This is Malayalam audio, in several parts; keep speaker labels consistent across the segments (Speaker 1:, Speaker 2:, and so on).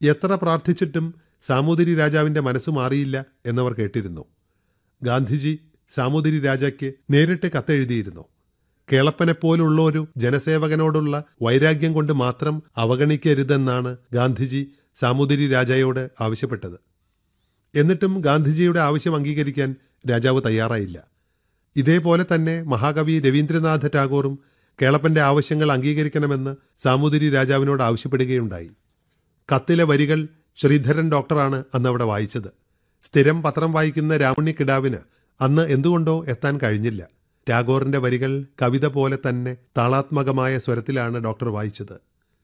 Speaker 1: എത്ര പ്രാർത്ഥിച്ചിട്ടും സാമൂതിരി രാജാവിന്റെ മനസ്സ് മാറിയില്ല എന്നവർ കേട്ടിരുന്നു ഗാന്ധിജി സാമൂതിരി രാജയ്ക്ക് നേരിട്ട് കത്തെഴുതിയിരുന്നു കേളപ്പനെപ്പോലുള്ള ഒരു ജനസേവകനോടുള്ള വൈരാഗ്യം കൊണ്ട് മാത്രം അവഗണിക്കരുതെന്നാണ് ഗാന്ധിജി സാമൂതിരി രാജായോട് ആവശ്യപ്പെട്ടത് എന്നിട്ടും ഗാന്ധിജിയുടെ ആവശ്യം അംഗീകരിക്കാൻ രാജാവ് തയ്യാറായില്ല ഇതേപോലെ തന്നെ മഹാകവി രവീന്ദ്രനാഥ ടാഗോറും കേളപ്പന്റെ ആവശ്യങ്ങൾ അംഗീകരിക്കണമെന്ന് സാമൂതിരി രാജാവിനോട് ആവശ്യപ്പെടുകയുണ്ടായി കത്തിലെ വരികൾ ശ്രീധരൻ ഡോക്ടറാണ് അന്ന് അവിടെ വായിച്ചത് സ്ഥിരം പത്രം വായിക്കുന്ന രാമുണ്ണി കിടാവിന് അന്ന് എന്തുകൊണ്ടോ എത്താൻ കഴിഞ്ഞില്ല ടാഗോറിന്റെ വരികൾ കവിത പോലെ തന്നെ താളാത്മകമായ സ്വരത്തിലാണ് ഡോക്ടർ വായിച്ചത്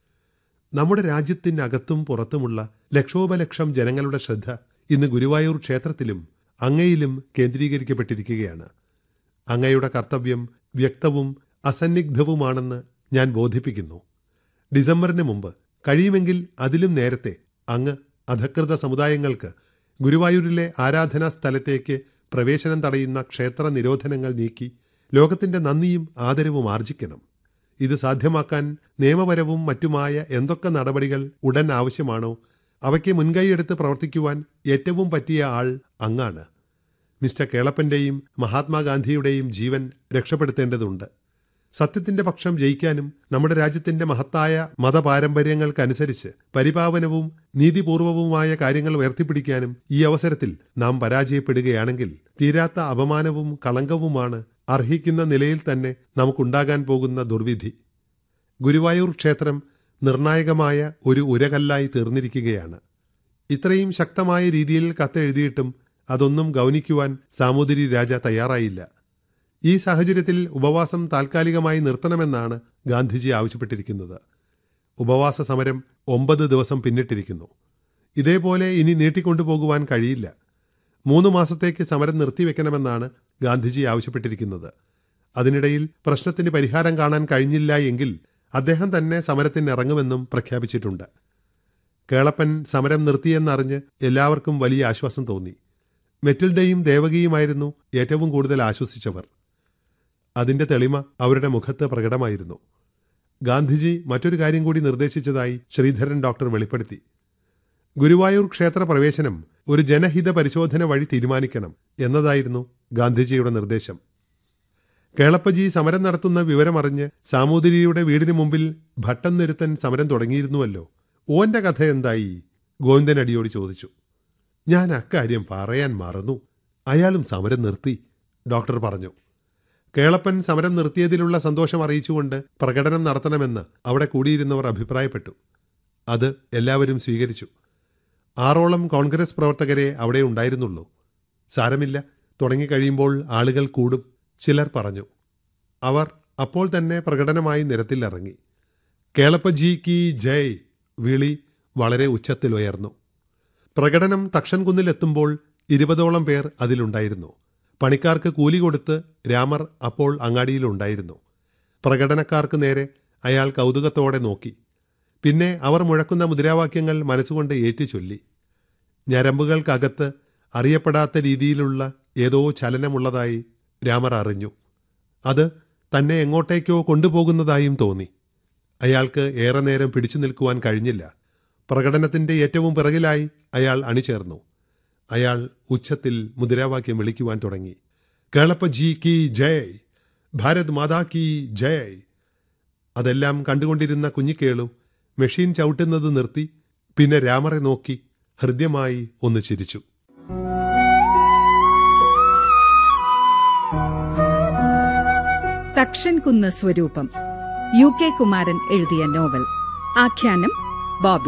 Speaker 1: നമ്മുടെ രാജ്യത്തിനകത്തും പുറത്തുമുള്ള ലക്ഷോപലക്ഷം ജനങ്ങളുടെ ശ്രദ്ധ ഇന്ന് ഗുരുവായൂർ ക്ഷേത്രത്തിലും അങ്ങയിലും കേന്ദ്രീകരിക്കപ്പെട്ടിരിക്കുകയാണ് അങ്ങയുടെ കർത്തവ്യം വ്യക്തവും അസന്നിഗ്ധവുമാണെന്ന് ഞാൻ ബോധിപ്പിക്കുന്നു ഡിസംബറിന് മുമ്പ് കഴിയുമെങ്കിൽ അതിലും നേരത്തെ അങ്ങ് അധകൃത സമുദായങ്ങൾക്ക് ഗുരുവായൂരിലെ ആരാധനാ സ്ഥലത്തേക്ക് പ്രവേശനം തടയുന്ന ക്ഷേത്ര നിരോധനങ്ങൾ നീക്കി ലോകത്തിന്റെ നന്ദിയും ആദരവും ആർജിക്കണം ഇത് സാധ്യമാക്കാൻ നിയമപരവും മറ്റുമായ എന്തൊക്കെ നടപടികൾ ഉടൻ ആവശ്യമാണോ അവയ്ക്ക് മുൻകൈയെടുത്ത് പ്രവർത്തിക്കുവാൻ ഏറ്റവും പറ്റിയ ആൾ അങ്ങാണ് മിസ്റ്റർ കേളപ്പന്റെയും മഹാത്മാഗാന്ധിയുടെയും ജീവൻ രക്ഷപ്പെടുത്തേണ്ടതുണ്ട് സത്യത്തിന്റെ പക്ഷം ജയിക്കാനും നമ്മുടെ രാജ്യത്തിന്റെ മഹത്തായ മതപാരമ്പര്യങ്ങൾക്കനുസരിച്ച് പരിപാവനവും നീതിപൂർവവുമായ കാര്യങ്ങൾ ഉയർത്തിപ്പിടിക്കാനും ഈ അവസരത്തിൽ നാം പരാജയപ്പെടുകയാണെങ്കിൽ തീരാത്ത അപമാനവും കളങ്കവുമാണ് അർഹിക്കുന്ന നിലയിൽ തന്നെ നമുക്കുണ്ടാകാൻ പോകുന്ന ദുർവിധി ഗുരുവായൂർ ക്ഷേത്രം നിർണായകമായ ഒരു ഉരകല്ലായി തീർന്നിരിക്കുകയാണ് ഇത്രയും ശക്തമായ രീതിയിൽ കത്തെഴുതിയിട്ടും അതൊന്നും ഗൗനിക്കുവാൻ സാമൂതിരി രാജ തയ്യാറായില്ല ഈ സാഹചര്യത്തിൽ ഉപവാസം താൽക്കാലികമായി നിർത്തണമെന്നാണ് ഗാന്ധിജി ആവശ്യപ്പെട്ടിരിക്കുന്നത് ഉപവാസ സമരം ഒമ്പത് ദിവസം പിന്നിട്ടിരിക്കുന്നു ഇതേപോലെ ഇനി നീട്ടിക്കൊണ്ടുപോകുവാൻ കഴിയില്ല മൂന്ന് മാസത്തേക്ക് സമരം നിർത്തിവെക്കണമെന്നാണ് ഗാന്ധിജി ആവശ്യപ്പെട്ടിരിക്കുന്നത് അതിനിടയിൽ പ്രശ്നത്തിന് പരിഹാരം കാണാൻ കഴിഞ്ഞില്ല എങ്കിൽ അദ്ദേഹം തന്നെ സമരത്തിന് ഇറങ്ങുമെന്നും പ്രഖ്യാപിച്ചിട്ടുണ്ട് കേളപ്പൻ സമരം നിർത്തിയെന്നറിഞ്ഞ് എല്ലാവർക്കും വലിയ ആശ്വാസം തോന്നി മെറ്റിൽഡയും ദേവകിയുമായിരുന്നു ഏറ്റവും കൂടുതൽ ആശ്വസിച്ചവർ അതിന്റെ തെളിമ അവരുടെ മുഖത്ത് പ്രകടമായിരുന്നു ഗാന്ധിജി മറ്റൊരു കാര്യം കൂടി നിർദ്ദേശിച്ചതായി ശ്രീധരൻ ഡോക്ടർ വെളിപ്പെടുത്തി ഗുരുവായൂർ ക്ഷേത്ര പ്രവേശനം ഒരു ജനഹിത പരിശോധന വഴി തീരുമാനിക്കണം എന്നതായിരുന്നു ഗാന്ധിജിയുടെ നിർദ്ദേശം കേളപ്പജി സമരം നടത്തുന്ന വിവരമറിഞ്ഞ് സാമൂതിരിയുടെ വീടിന് മുമ്പിൽ ഭട്ടം നിരുത്തൻ സമരം തുടങ്ങിയിരുന്നുവല്ലോ ഓന്റെ കഥ എന്തായി ഗോവിന്ദൻ അടിയോട് ചോദിച്ചു ഞാൻ അക്കാര്യം പറയാൻ മറന്നു അയാളും സമരം നിർത്തി ഡോക്ടർ പറഞ്ഞു കേളപ്പൻ സമരം നിർത്തിയതിലുള്ള സന്തോഷം അറിയിച്ചുകൊണ്ട് പ്രകടനം നടത്തണമെന്ന് അവിടെ കൂടിയിരുന്നവർ അഭിപ്രായപ്പെട്ടു അത് എല്ലാവരും സ്വീകരിച്ചു ആറോളം കോൺഗ്രസ് പ്രവർത്തകരെ അവിടെ ഉണ്ടായിരുന്നുള്ളൂ സാരമില്ല തുടങ്ങിക്കഴിയുമ്പോൾ ആളുകൾ കൂടും ചിലർ പറഞ്ഞു അവർ അപ്പോൾ തന്നെ പ്രകടനമായി നിരത്തിലിറങ്ങി കേളപ്പജി കി ജയ് വിളി വളരെ ഉച്ചത്തിലുയർന്നു പ്രകടനം തക്ഷൻകുന്നിലെത്തുമ്പോൾ ഇരുപതോളം പേർ അതിലുണ്ടായിരുന്നു പണിക്കാർക്ക് കൂലി കൊടുത്ത് രാമർ അപ്പോൾ അങ്ങാടിയിലുണ്ടായിരുന്നു പ്രകടനക്കാർക്ക് നേരെ അയാൾ കൗതുകത്തോടെ നോക്കി പിന്നെ അവർ മുഴക്കുന്ന മുദ്രാവാക്യങ്ങൾ മനസ്സുകൊണ്ട് ഏറ്റുചൊല്ലി ഞരമ്പുകൾക്കകത്ത് അറിയപ്പെടാത്ത രീതിയിലുള്ള ഏതോ ചലനമുള്ളതായി രാമർ അറിഞ്ഞു അത് തന്നെ എങ്ങോട്ടേക്കോ കൊണ്ടുപോകുന്നതായും തോന്നി അയാൾക്ക് ഏറെ നേരം പിടിച്ചു നിൽക്കുവാൻ കഴിഞ്ഞില്ല പ്രകടനത്തിന്റെ ഏറ്റവും പിറകിലായി അയാൾ അണിചേർന്നു അയാൾ ഉച്ചത്തിൽ മുദ്രാവാക്യം വിളിക്കുവാൻ തുടങ്ങി കേളപ്പ ജി കി ജയ് ഭാരത് മാതാ കി ജയ് അതെല്ലാം കണ്ടുകൊണ്ടിരുന്ന കുഞ്ഞിക്കേളു മെഷീൻ ചവിട്ടുന്നത് നിർത്തി പിന്നെ രാമറെ നോക്കി ഹൃദ്യമായി ഒന്ന് ചിരിച്ചു
Speaker 2: തക്ഷൻ കുന്ന് സ്വരൂപം യു കെ കുമാരൻ എഴുതിയ നോവൽ ആഖ്യാനം ബോബി